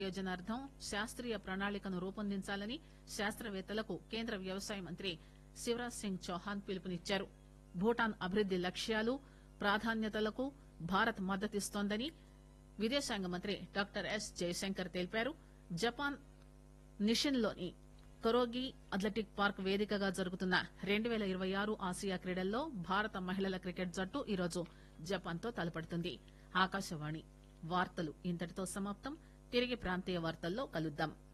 ప్రయోజనార్థం శాస్త్రీయ ప్రణాళికను రూపొందించాలని శాస్త్రవేత్తలకు కేంద్ర వ్యవసాయ మంత్రి శివరాజ్ సింగ్ చౌహాన్ పిలుపునిచ్చారు భూటాన్ అభివృద్ది లక్ష్యాలు ప్రాధాన్యతలకు భారత్ మద్దతిస్తోందని విదేశాంగ మంత్రి డాక్టర్ ఎస్ జయశంకర్ తెలిపారు జపాన్ నిషిన్ లోని కొరోగి అథ్లెటిక్ పార్క్ వేదికగా జరుగుతున్న రెండు పేల ఇరవై ఆరు ఆసియా క్రీడల్లో భారత మహిళల క్రికెట్ జట్టు ఈరోజు జపాన్ తో తలపడుతుంది ఆకాశవాణి వార్తలు ఇంతటితో సమాప్తం తిరిగి ప్రాంతీయ వార్తల్లో కలుద్దాం